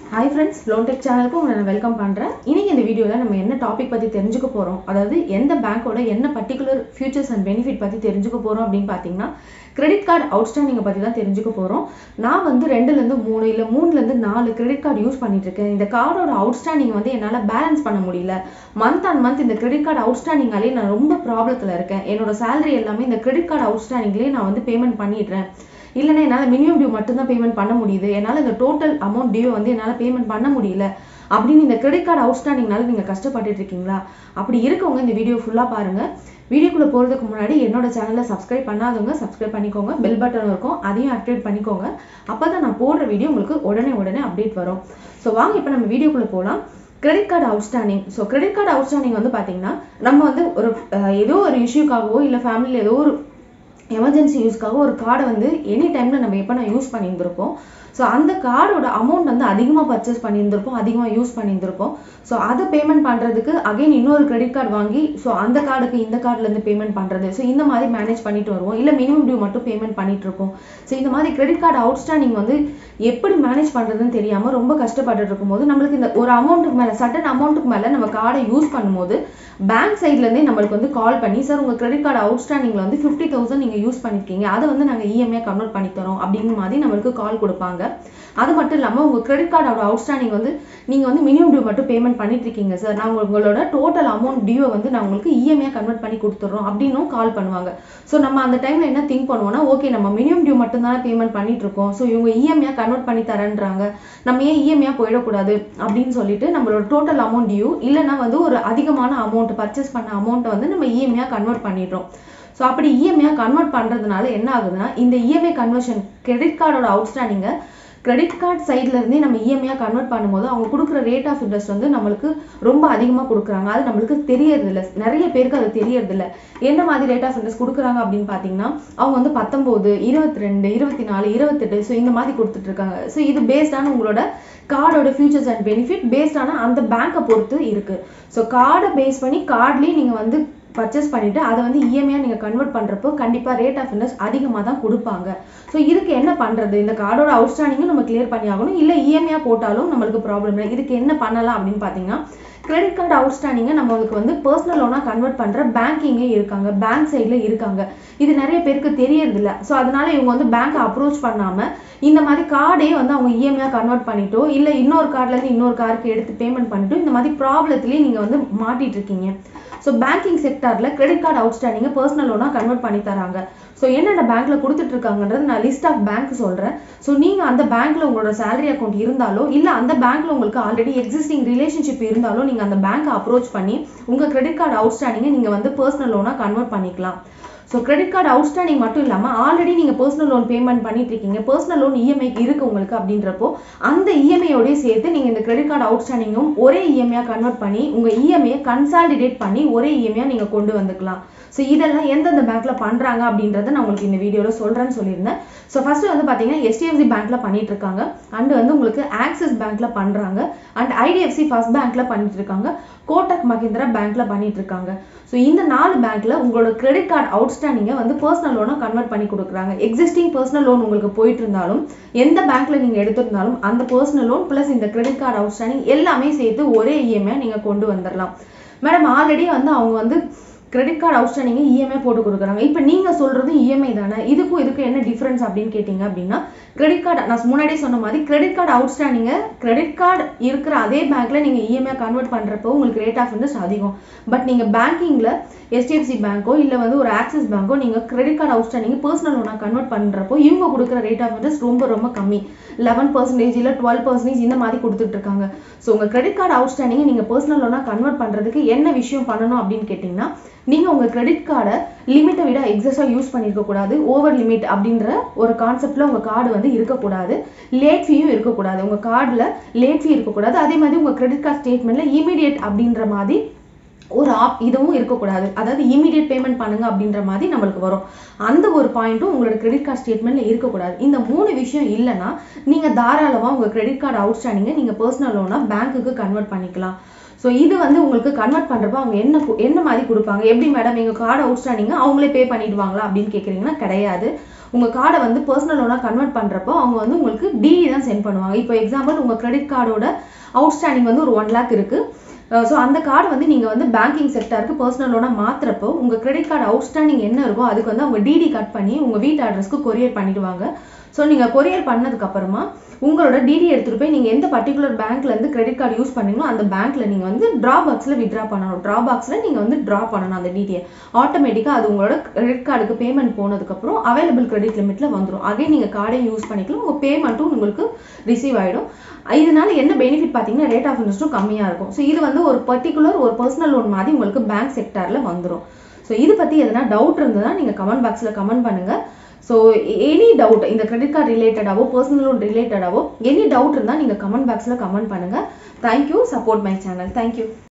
hi friends லோன்டெக் சேனலுக்கு உங்களை நான் வெல்கம் பண்ணுறேன் இன்னைக்கு இந்த வீடியோவில் நம்ம என்ன டாபிக் பற்றி தெரிஞ்சுக்க போகிறோம் அதாவது எந்த பேங்க்கோட என்ன பர்டிகுலர் ஃபியூச்சர்ஸ் அண்ட் பெனிஃபிட் பற்றி தெரிஞ்சுக்க போகிறோம் அப்படின்னு பார்த்தீங்கன்னா கிரெடிட் கார்டு அவுட்ஸ்டாண்டிங்கை பற்றி தான் தெரிஞ்சுக்க போகிறோம் நான் வந்து ரெண்டுலேருந்து மூணு இல்லை மூணுலேருந்து நாலு கிரெடிட் கார்டு யூஸ் பண்ணிட்டு இருக்கேன் இந்த கார்டோட அவுட்ஸ்டாண்டிங் வந்து என்னால் பேலன்ஸ் பண்ண முடியல மந்த் அண்ட் மந்த் இந்த கிரெடிட் கார்டு அவுட்ஸ்டாண்டிங்காலே நான் ரொம்ப ப்ராப்ளத்தில் இருக்கேன் என்னோட சேலரி எல்லாமே இந்த கிரெடிட் கார்டு அவுட்ஸ்டாண்டிங்லேயே நான் வந்து பேமெண்ட் பண்ணிடுறேன் இல்லைன்னா என்னால் மினிமம் டியூ மட்டும்தான் பேமெண்ட் பண்ண முடியுது என்னால் இந்த டோட்டல் அமௌண்ட் டியூ வந்து என்னால் பேமெண்ட் பண்ண முடியல அப்படின்னு இந்த கிரெடிட் கார்டு அவுட்ஸ்டாண்டிங்னால நீங்கள் கஷ்டப்பட்டுட்டு இருக்கீங்களா அப்படி இருக்கவங்க இந்த வீடியோ ஃபுல்லாக பாருங்க வீடியோக்குள்ளே போகிறதுக்கு முன்னாடி என்னோட சேனலை சப்ஸ்கிரைப் பண்ணாதவங்க சப்ஸ்கிரைப் பண்ணிக்கோங்க பெல் பட்டன் இருக்கும் அதையும் ஆக்டிவேட் பண்ணிக்கோங்க அப்போ தான் நான் போடுற வீடியோ உங்களுக்கு உடனே உடனே அப்டேட் வரும் ஸோ வாங்க இப்போ நம்ம வீடியோக்குள்ளே போகலாம் credit card outstanding so credit card outstanding வந்து பார்த்தீங்கன்னா நம்ம வந்து ஒரு அஹ், ஏதோ ஒரு இஷ்யூக்காகவோ இல்லை ஃபேமிலியில் ஏதோ ஒரு எமர்ஜென்சி யூஸ்க்காக ஒரு கார்டை வந்து எனி டைமில் நம்ம எப்போ நான் யூஸ் பண்ணியிருந்திருப்போம் ஸோ அந்த கார்டோட அமௌண்ட் வந்து அதிகமாக பர்ச்சேஸ் பண்ணியிருந்திருப்போம் அதிகமாக யூஸ் பண்ணியிருந்திருப்போம் ஸோ அதை பேமெண்ட் பண்ணுறதுக்கு அகைன் இன்னொரு கிரெடிட் கார்டு வாங்கி ஸோ அந்த கார்டுக்கு இந்த கார்டுலேருந்து பேமெண்ட் பண்ணுறது ஸோ இந்த மாதிரி மேனேஜ் பண்ணிட்டு வருவோம் இல்லை மினிமம் டியூ மட்டும் பேமெண்ட் பண்ணிட்டு இருப்போம் ஸோ இந்த மாதிரி கிரெடிட் கார்டு அவுட்ஸ்டாண்டிங் வந்து எப்படி மேனேஜ் பண்ணுறதுன்னு தெரியாமல் ரொம்ப கஷ்டப்பட்டுட்டு இருக்கும்போது நம்மளுக்கு இந்த ஒரு அமௌண்ட்டுக்கு மேலே சட்டன் அமௌண்ட்டுக்கு மேலே நம்ம கார்டை யூஸ் பண்ணும்போது பேங்க் சைட்லேருந்தே நம்மளுக்கு வந்து கால் பண்ணி சார் உங்கள் கிரெடிட் கார்டு அவுட்ஸ்டாண்டிங்கில் வந்து ஃபிஃப்டி தௌசண்ட் நீங்கள் யூஸ் பண்ணியிருக்கீங்க அதை வந்து நாங்கள் இஎம்ஐ கன்வெர்ட் பண்ணி தரோம் அப்படிங்கிற மாதிரி நம்மளுக்கு கால் கொடுப்பாங்க அது மட்டும் இல்லாமல் உங்கள் கிரெடிட் கார்டோட அவுட்ஸ்டாண்டிங் வந்து நீங்கள் வந்து மினிமம் டியூ மட்டும் பேமெண்ட் பண்ணிட்டு இருக்கீங்க சார் நாங்கள் உங்களோட டோட்டல் அமௌண்ட் டியூவை வந்து நான் உங்களுக்கு இஎம்ஐ கன்வெர்ட் பண்ணி கொடுத்துட்றோம் அப்படின்னும் கால் பண்ணுவாங்க ஸோ நம்ம அந்த டைமில் என்ன திங்க் பண்ணுவோம்னா ஓகே நம்ம மினிமம் டியூ மட்டும் தானே பேமெண்ட் பண்ணிட்டு இருக்கோம் ஸோ இவங்க இஎம்ஐ கன்வெர்ட் பண்ணி தரேன்றாங்க நம்ம ஏன் இஎம்ஐ போயிடக்கூடாது அப்படின்னு சொல்லிட்டு நம்மளோட டோட்டல் அமௌண்ட் டியூ இல்லைன்னா வந்து ஒரு அதிகமான அமௌண்ட் பர்ச்சேஸ் பண்ண அமௌண்ட்டை வந்து நம்ம இஎம்ஐயாக கன்வெர்ட் பண்ணிடுறோம் ஸோ அப்படி இஎம்ஐயாக கன்வெர்ட் பண்ணுறதுனால என்ன ஆகுதுன்னா இந்த இஎம்ஐ கன்வர்ஷன் கிரெடிட் கார்டோட அவுட்ஸ்டாண்டிங்கை கிரெடிட் கார்டு சைட்ல இருந்தே நம்ம இஎம்ஐயாக கன்வெர்ட் பண்ணும்போது அவங்க கொடுக்குற ரேட் ஆஃப் இன்ட்ரெஸ்ட் வந்து நம்மளுக்கு ரொம்ப அதிகமாக கொடுக்குறாங்க அது நம்மளுக்கு தெரியறது இல்ல நிறைய பேருக்கு அது தெரியறது இல்ல என்ன மாதிரி ரேட் ஆஃப் இன்ட்ரெஸ்ட் கொடுக்குறாங்க அப்படின்னு பார்த்தீங்கன்னா அவங்க வந்து பத்தொம்போது இருபத்தி ரெண்டு இருபத்தி நாலு இருபத்தெட்டு ஸோ இந்த மாதிரி கொடுத்துட்டு இருக்காங்க ஸோ இது பேஸ்டான உங்களோட கார்டோட ஃபியூச்சர்ஸ் அண்ட் பெனிஃபிட் பேஸ்டான அந்த பேங்க்கை பொறுத்து இருக்கு ஸோ கார்டை பேஸ் பண்ணி கார்ட்லேயே நீங்கள் வந்து பர்ச்சேஸ் பண்ணிட்டு அதை வந்து இஎம்ஐயாக நீங்கள் கன்வெர்ட் பண்ணுறப்போ கண்டிப்பாக ரேட் ஆஃப் இன்ட்ரெஸ்ட் அதிகமாக தான் கொடுப்பாங்க ஸோ இதுக்கு என்ன பண்ணுறது இந்த கார்டோட அவுட்ஸ்டாண்டிங்கும் நம்ம கிளியர் பண்ணி ஆகணும் இல்லை இஎம்ஐயாக போட்டாலும் நம்மளுக்கு ப்ராப்ளம் இல்லை இதுக்கு என்ன பண்ணலாம் அப்படின்னு பார்த்தீங்கன்னா கிரெடிட் கார்டு அவுட்ஸ்டாண்டிங்கை நம்மளுக்கு வந்து பர்சனல் லோனாக கன்வெர்ட் பண்ணுற பேங்கிங்கே இருக்காங்க பேங்க் சைடில் இருக்காங்க இது நிறைய பேருக்கு தெரியறது இல்லை ஸோ அதனால இவங்க வந்து பேங்க்கை அப்ரோச் பண்ணாமல் இந்த மாதிரி கார்டே வந்து அவங்க இஎம்ஐயாக கன்வெர்ட் பண்ணிட்டோ இல்லை இன்னொரு கார்ட்லேருந்து இன்னொரு காருக்கு எடுத்து பேமெண்ட் பண்ணிட்டோ இந்த மாதிரி ப்ராப்ளத்துலேயே நீங்கள் வந்து மாட்டிட்டு இருக்கீங்க ஸோ பேங்கிங் செக்டாரில் கிரெடிட் கார்டு அவுட்ஸ்டாண்டிங்கை பர்சனல் லோனாக கன்வெர்ட் பண்ணி தராங்க ஸோ என்னென்ன பேங்க்ல கொடுத்துட்டு இருக்காங்கன்றது நான் லிஸ்ட் ஆஃப் பேங்க் சொல்றேன் ஸோ நீங்க அந்த பேங்க்ல உங்களோட சேலரி அக்கௌண்ட் இருந்தாலோ இல்ல அந்த பேங்க்ல உங்களுக்கு ஆல்ரெடி எக்ஸிஸ்டிங் ரிலேஷன்ஷிப் இருந்தாலோ நீங்க அந்த பேங்க்கை அப்ரோச் பண்ணி உங்க கிரெடிட் கார்டு அவுட்ஸ்டாண்டிங்கை நீங்க வந்து பர்சனல் லோனா கன்வெர்ட் பண்ணிக்கலாம் ஸோ கிரெடிட் கார்டு அவுட்ஸ்டாண்டிங் மட்டும் இல்லாமல் ஆல்ரெடி நீங்கள் பர்சனல் லோன் பேமெண்ட் பண்ணிட்டு இருக்கீங்க பர்சனல் லோன் இஎம்ஐ இருக்கு உங்களுக்கு அப்படின்றப்போ அந்த இஎம்ஐயோடய சேர்த்து நீங்கள் இந்த கிரெடிட் கார்டு அவுட்ஸ்டாண்டிங்கும் ஒரே இஎம்ஐயாக கன்வெர்ட் பண்ணி உங்கள் இஎம்ஐயை கன்சாலிடேட் பண்ணி ஒரே இஎம்ஐயாக நீங்கள் கொண்டு வந்துக்கலாம் ஸோ இதெல்லாம் எந்தெந்த பேங்க்ல பண்றாங்க அப்படின்றத நான் உங்களுக்கு இந்த வீடியோல சொல்றேன்னு சொல்லியிருந்தேன் ஸோ ஃபர்ஸ்ட் வந்து பாத்தீங்கன்னா எஸ்டிஎஃப்சி பேங்க்ல பண்ணிட்டு இருக்காங்க அண்ட் வந்து உங்களுக்கு ஆக்சிஸ் பேங்க்ல பண்றாங்க அண்ட் ஐடிஎஃப்சி ஃபர்ஸ்ட் பேங்க்ல பண்ணிட்டு இருக்காங்க கோட்டக் மஹிந்திரா பேங்க்ல பண்ணிட்டு இருக்காங்க ஸோ இந்த நாலு பேங்க்ல உங்களோட கிரெடிட் கார்டு அவுட்ஸ்டாண்டிங்கை வந்து பர்சனல் லோனா கன்வெர்ட் பண்ணி கொடுக்குறாங்க எக்ஸிஸ்டிங் பர்சனல் லோன் உங்களுக்கு போயிட்டு இருந்தாலும் எந்த பேங்க்ல நீங்க எடுத்திருந்தாலும் அந்த பர்சனல் லோன் பிளஸ் இந்த கிரெடிட் கார்டு அவுட்ஸ்டாண்டிங் எல்லாமே சேர்த்து ஒரே இஎம்ஐ நீங்க கொண்டு வந்துடலாம் மேடம் ஆல்ரெடி வந்து அவங்க வந்து கிரெடிட் கார்டு அவுட்ஸ்டாண்டிங் இஎம்ஐ போட்டு கொடுக்குறாங்க இப்போ நீங்க சொல்றது இஎம்ஐ தானே இதுக்கும் இதுக்கும் என்ன டிஃபரன்ஸ் அப்படின்னு கேட்டீங்க அப்படின்னா கிரெடிட் கார்டு நான் முன்னாடியே சொன்ன மாதிரி கிரெடிட் கார்டு அவுட்ஸ்டாண்டிங்க கிரெடிட் கார்டு இருக்கிற அதே பேங்க்ல நீங்க இஎம்ஐ கன்வெர்ட் பண்றப்போ உங்களுக்கு ரேட் ஆஃப் இன்ட்ரெஸ்ட் அதிகம் பட் நீங்க பேங்கிங்ல எஸ்டிஎஃப்சி பேங்கோ இல்ல வந்து ஒரு ஆக்சிஸ் பேங்கோ நீங்க கிரெடிட் கார்டு அவுட்ஸ்டாண்டிங் பர்சனல் லோனா கன்வெர்ட் பண்றப்போ இவங்க கொடுக்குற ரேட் ஆஃப் இன்ட்ரெஸ்ட் ரொம்ப ரொம்ப கம்மி லெவன் பர்சன்டேஜ் இல்ல டுவெல் பர்சன்டேஜ் இந்த மாதிரி கொடுத்துட்டு இருக்காங்க ஸோ உங்க கிரெடிட் கார்டு அவுட்ஸ்டாண்டிங் நீங்க பர்சனல் லோனா கன்வெர்ட் பண்றதுக்கு என்ன விஷயம் பண்ணணும் அப்படின்னு கேட்டீங்கன்னா நீங்க உங்க கிரெடிட் கார்டை லிமிட்டை விட எக்ஸஸா யூஸ் பண்ணிருக்க கூடாது ஓவர் லிமிட் அப்படின்ற ஒரு கான்செப்ட்ல உங்க கார்டு வந்து இருக்கக்கூடாது லேட் ஃபீயும் இருக்கக்கூடாது உங்க கார்டுல லேட் ஃபீ இருக்கக்கூடாது அதே மாதிரி உங்க கிரெடிட் கார்டு ஸ்டேட்மெண்ட்ல இமீடியட் அப்படின்ற மாதிரி ஒரு ஆப் இதுவும் இருக்கக்கூடாது அதாவது இமீடியட் பேமெண்ட் பண்ணுங்க அப்படின்ற மாதிரி நம்மளுக்கு வரும் அந்த ஒரு பாயிண்ட்டும் உங்களோட கிரெடிட் கார்டு ஸ்டேட்மெண்ட்ல இருக்கக்கூடாது இந்த மூணு விஷயம் இல்லைன்னா நீங்க தாராளமா உங்க கிரெடிட் கார்டு அவுட்ஸ்டாண்டிங்கை நீங்க பர்சனல் லோனா பேங்க்குக்கு கன்வெர்ட் பண்ணிக்கலாம் ஸோ இது வந்து உங்களுக்கு கன்வெர்ட் பண்றப்ப அவங்க என்ன கு- என்ன மாதிரி கொடுப்பாங்க எப்படி மேடம் எங்க கார்டு அவுட்ஸ்டாண்டிங்க அவங்களே பே பண்ணிடுவாங்களா அப்படின்னு கேக்குறீங்கன்னா கிடையாது உங்க கார்டை வந்து பர்சனல் லோனா கன்வெர்ட் பண்றப்போ அவங்க வந்து உங்களுக்கு டிடி தான் சென்ட் பண்ணுவாங்க இப்போ எக்ஸாம்பிள் உங்க கிரெடிட் கார்டோட அவுட்ஸ்டாண்டிங் வந்து ஒரு ஒன் லேக் இருக்கு ஸோ அந்த கார்டு வந்து நீங்கள் வந்து பேங்கிங் செக்டருக்கு பர்சனல் லோனாக மாத்துறப்போ உங்கள் கிரெடிட் கார்டு அவுட்ஸ்டாண்டிங் என்ன இருக்கோ அதுக்கு வந்து அவங்க டிடி கட் பண்ணி உங்கள் வீட்டு அட்ரஸ்க்கு கொரியர் பண்ணிடுவாங்க ஸோ நீங்கள் கொரியர் பண்ணதுக்கு அப்புறமா உங்களோட டிடி எடுத்துகிட்டு போய் நீங்கள் எந்த பர்டிகுலர் பேங்க்ல இருந்து கிரெடிட் கார்டு யூஸ் பண்ணீங்களோ அந்த பேங்க்ல நீங்கள் வந்து ட்ரா பாக்ஸில் வித்ரா பண்ணணும் ட்ரா பாக்ஸில் நீங்கள் வந்து ட்ரா பண்ணணும் அந்த டிடியை ஆட்டோமேட்டிக்காக அது உங்களோட கிரெடிட் கார்டுக்கு பேமெண்ட் போனதுக்கப்புறம் அவைலபிள் கிரெடிட் லிமிட்டில் வந்துடும் அதே நீங்கள் கார்டையும் யூஸ் பண்ணிக்கலாம் உங்கள் பேமெண்ட்டும் உங்களுக்கு ரிசீவ் ஆகிடும் இதனால என்ன பெனிஃபிட் பார்த்தீங்கன்னா ரேட் ஆஃப் இன்ட்ரெஸ்ட்டும் கம்மியாக இருக்கும் ஸோ இது வந்து ஒரு பர்டிகுலர் ஒரு பர்சனல் லோன் மாதிரி உங்களுக்கு பேங்க் செக்டாரில் வந்துடும் ஸோ இது பற்றி எதனா டவுட் இருந்ததுன்னா நீங்கள் கமெண்ட் பாக்ஸில் கமெண்ட் பண்ணுங்க ஸோ எனி டவுட் இந்த கிரெடிட் கார்டு ரிலேட்டடாவோ பர்சனல் லோன் ரிலேட்டடாவோ எனி டவுட் இருந்தால் நீங்கள் கமெண்ட் பாக்ஸில் கமெண்ட் பண்ணுங்க thank you support my channel thank you